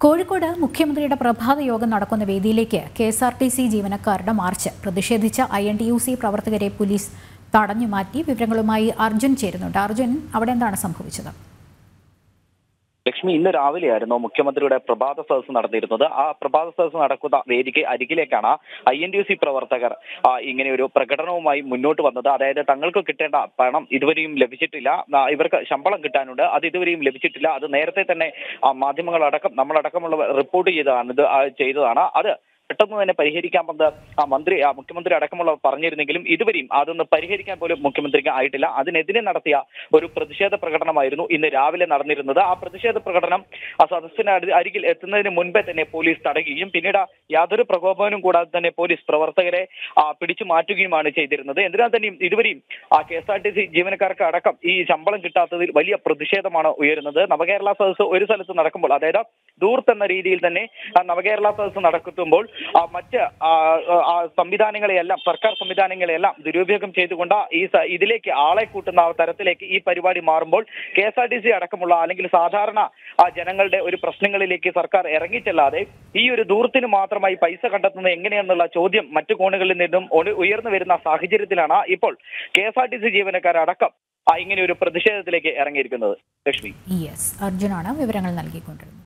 കോഴിക്കോട് മുഖ്യമന്ത്രിയുടെ പ്രഭാത യോഗം നടക്കുന്ന വേദിയിലേക്ക് K S R T C ജീവനക്കാരുടെ മാർച്ച് പ്രതിഷേധിച്ച I N T U C പ്രവർത്തകരെ പോലീസ് തടഞ്ഞു മാറ്റി വിവരങ്ങളുമായി അർജുൻ ചേരുന്നുണ്ട് അർജുൻ അവിടെ എന്താണ് സംഭവിച്ചത് ലക്ഷ്മി ഇന്ന് രാവിലെയായിരുന്നു മുഖ്യമന്ത്രിയുടെ പ്രഭാത സദസ് നടന്നിരുന്നത് ആ പ്രഭാത സദസ് നടക്കുന്ന വേദിക്ക് അരികിലേക്കാണ് ഐ എൻ ഡി സി പ്രവർത്തകർ ആ, ഇങ്ങനെ ഒരു പ്രകടനവുമായി മുന്നോട്ട് വന്നത് അതായത് തങ്ങൾക്ക് കിട്ടേണ്ട പണം ഇതുവരെയും ലഭിച്ചിട്ടില്ല ആ, ഇവർക്ക് ശമ്പളം കിട്ടാനുണ്ട് അത് ഇതുവരെയും ലഭിച്ചിട്ടില്ല അത് നേരത്തെ തന്നെ ആ, മാധ്യമങ്ങളടക്കം നമ്മളടക്കമുള്ള റിപ്പോർട്ട് ചെയ്തതാണ് ഇത് ആ, ചെയ്തതാണ് അത് പെട്ടെന്ന് തന്നെ പരിഹരിക്കാമെന്ന് ആ മന്ത്രി ആ മുഖ്യമന്ത്രി അടക്കമുള്ളവർ പറഞ്ഞിരുന്നെങ്കിലും ഇതുവരെയും അതൊന്ന് പരിഹരിക്കാൻ പോലും മുഖ്യമന്ത്രിക്ക് ആയിട്ടില്ല അതിനെതിരെ നടത്തിയ ഒരു പ്രതിഷേധ പ്രകടനമായിരുന്നു ഇന്ന് രാവിലെ നടന്നിരുന്നത് ആ പ്രതിഷേധ പ്രകടനം ആ സദസ്സിന് അരി- അരികിൽ എത്തുന്നതിന് മുൻപേ തന്നെ പോലീസ് തടയുകയും പിന്നീട് യാതൊരു പ്രകോപനവും കൂടാതെ തന്നെ പോലീസ് പ്രവർത്തകരെ ആ, പിടിച്ചു മാറ്റുകയുമാണ് ചെയ്തിരുന്നത് എന്തിനാൽ തന്നെയും ഇതുവരെയും ആ K S R T C ജീവനക്കാർക്ക് അടക്കം ഈ ശമ്പളം കിട്ടാത്തതിൽ വലിയ പ്രതിഷേധമാണ് ഉയരുന്നത് നവകേരള സദസ്സ് ഒരു സ്ഥലത്ത് നടക്കുമ്പോൾ അതായത് ദൂർത്ത് എന്ന രീതിയിൽ തന്നെ ആ നവകേരള സദസ്സ് നടക്കുമ്പോൾ ആ മറ്റ് ആ, ആ സംവിധാനങ്ങളെയെല്ലാം സർക്കാർ സംവിധാനങ്ങളെയെല്ലാം ദുരുപയോഗം ചെയ്തുകൊണ്ട് ഈ സ- ഇതിലേക്ക് ആളെ കൂട്ടുന്ന തരത്തിലേക്ക് ഈ പരിപാടി മാറുമ്പോൾ K S R T C അടക്കമുള്ള അല്ലെങ്കിൽ സാധാരണ ആ ജനങ്ങളുടെ ഒരു പ്രശ്നങ്ങളിലേക്ക് സർക്കാർ ഇറങ്ങിച്ചെല്ലാതെ ഈ ഒരു ദൂരത്തിന് മാത്രമായി പൈസ കണ്ടെത്തുന്നത് എങ്ങനെയെന്നുള്ള ചോദ്യം മറ്റു കോണുകളിൽ നിന്നും ഉയ- ഉയർന്നു വരുന്ന സാഹചര്യത്തിലാണ് ഇപ്പോൾ K S R T C ജീവനക്കാരടക്കം ആ ഇങ്ങനെ ഒരു പ്രതിഷേധത്തിലേക്ക് ഇറങ്ങിയിരിക്കുന്നത് ലക്ഷ്മി യെസ് അർജുനാണ് വിവരങ്ങൾ നൽകിക്കൊണ്ടിരുന്നത്